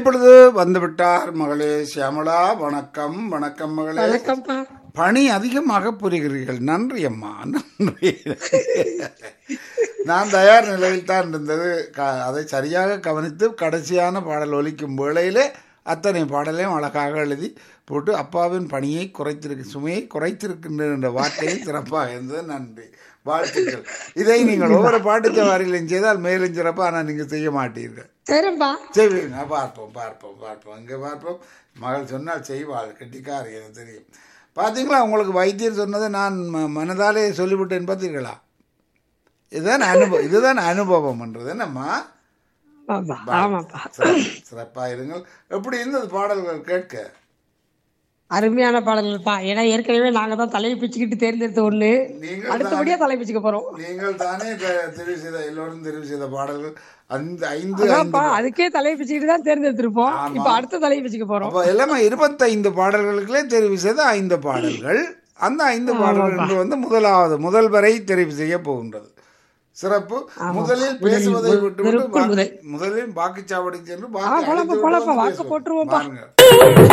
இப்பொழுது வந்துவிட்டார் மகளே சியாமளா வணக்கம் வணக்கம் மகளே வணக்கம்ப்பா பணி அதிகமாக புரிகிறீர்கள் நன்றி அம்மா நன்றி நான் தயார் நிலையில் தான் இருந்தது க- அதை சரியாக கவனித்து கடைசியான பாடல் ஒலிக்கும் வேளையிலே அத்தனை பாடலையும் அழகாக எழுதி போட்டு அப்பாவின் பணியை குறைத்திருக்கு சுமையை குறைத்திருக்கின்றன என்ற வார்த்தையும் சிறப்பாக இருந்தது நன்றி வாழ்த்துக்கள் இதை நீங்கள் ஒவ்வொரு பாட்டு வாரிலையும் செய்தால் மேலும் சிறப்பாக ஆனால் நீங்கள் செய்ய மாட்டீர்கள் சரிப்பா செய்வீங்க பார்ப்போம் பார்ப்போம் பார்ப்போம் இங்கே பார்ப்போம் மகள் சொன்னால் செய்வாள் கெட்டிக்காரி எனக்கு தெரியும் பார்த்தீங்களா உங்களுக்கு வைத்தியர் சொன்னதை நான் ம- மனதாலே சொல்லிவிட்டேன் பார்த்தீர்களா இதுதான் அனுபவம் இதுதான் அனுபவம்ன்றது என்னம்மா ஆமாப்பா ஆமாப்பா சிறப்பாக இருங்கள் எப்படி இருந்தது பாடல்கள் கேட்க அருமையான பாடல்கள்ப்பா ஏன்னா ஏற்கனவே நாங்க தான் தலையை பிச்சுக்கிட்டு தேர்ந்தெடுத்த ஒண்ணு நீங்கள் அடுத்தபடியா தலை பிச்சுக்க போறோம் நீங்கள் தானே தெ- தெரிவு செய்த எல்லோரும் தெரிவு செய்த பாடல்கள் அந்த ஐந்து ஐந்து அதான்ப்பா அதுக்கே தலையை பிச்சுக்கிட்டு தான் தேர்ந்தெடுத்திருப்போம் இப்ப அடுத்த தலையை பிச்சுக்க போறோம் அப்போ எல்லாமே இருபத்தைந்து பாடல்களுக்குள்ளே தெரிவு செய்த ஐந்து பாடல்கள் அந்த ஐந்து பாடல்கள் இன்று வந்து முதலாவது முதல் வரை தெரிவு செய்ய போகின்றது சிறப்பு முதலில் பேசுவதை விட்டு நெருப்புக்குள் முதல். முதலில் வாக்குச்சாவடி சென்று ஆ, வாக்கு போலாம்ப்பா, அளித்து விட்டு போலாம்ப்பா, வந்து வாக்கு பேசுவோம். போட்டுருவோம்ப்பா. பாருங்க.